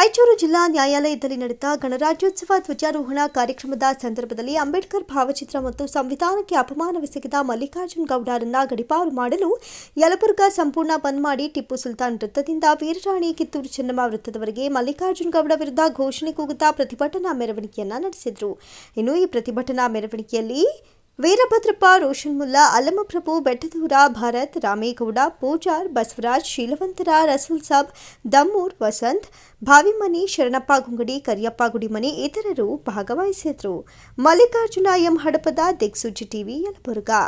ರಾಯಚೂರು ಜಿಲ್ಲಾ ನ್ಯಾಯಾಲಯದಲ್ಲಿ ನಡೆದ ಗಣರಾಜ್ಯೋತ್ಸವ ಧ್ವಜಾರೋಹಣ ಕಾರ್ಯಕ್ರಮದ ಸಂದರ್ಭದಲ್ಲಿ ಅಂಬೇಡ್ಕರ್ ಭಾವಚಿತ್ರ ಮತ್ತು ಸಂವಿಧಾನಕ್ಕೆ ಅಪಮಾನವೆಸಗಿದ ಮಲ್ಲಿಕಾರ್ಜುನ್ ಗೌಡರನ್ನ ಗಡಿಪಾರು ಮಾಡಲು ಯಲಬುರ್ಗಾ ಸಂಪೂರ್ಣ ಬಂದ್ ಮಾಡಿ ಟಿಪ್ಪು ಸುಲ್ತಾನ್ ವೃತ್ತದಿಂದ ವೀರರಾಣಿ ಕಿತ್ತೂರು ಚೆನ್ನಮ್ಮ ವೃತ್ತದವರೆಗೆ ಮಲ್ಲಿಕಾರ್ಜುನ್ ಗೌಡ ವಿರುದ್ಧ ಘೋಷಣೆ ಕೂಗುತ್ತಾ ಪ್ರತಿಭಟನಾ ಮೆರವಣಿಗೆಯನ್ನ ನಡೆಸಿದರು ಇನ್ನು ಈ ಪ್ರತಿಭಟನಾ ಮೆರವಣಿಗೆಯಲ್ಲಿ ವೀರಭದ್ರಪ್ಪ ರೋಷನ್ ಮುಲ್ಲಾ ಅಲ್ಲಮಪ್ರಭು ಬೆಟ್ಟದೂರ ಭರತ್ ರಾಮೇಗೌಡ ಪೂಜಾರ್ ಬಸವರಾಜ್ ಶೀಲವಂತರ ರಸೂಲ್ ಸಾಬ್ ದಮ್ಮೂರ್ ವಸಂತ್ ಭಾವಿಮನಿ ಶರಣಪ್ಪ ಗುಂಗಡಿ ಕರಿಯಪ್ಪ ಗುಡಿಮನಿ ಇತರರು ಭಾಗವಹಿಸಿದ್ರು ಮಲ್ಲಿಕಾರ್ಜುನ ಎಂ ಹಡಪದ ದಿಕ್ಸೂಚಿ ಟಿವಿ ಯಲಬುರ್ಗಾ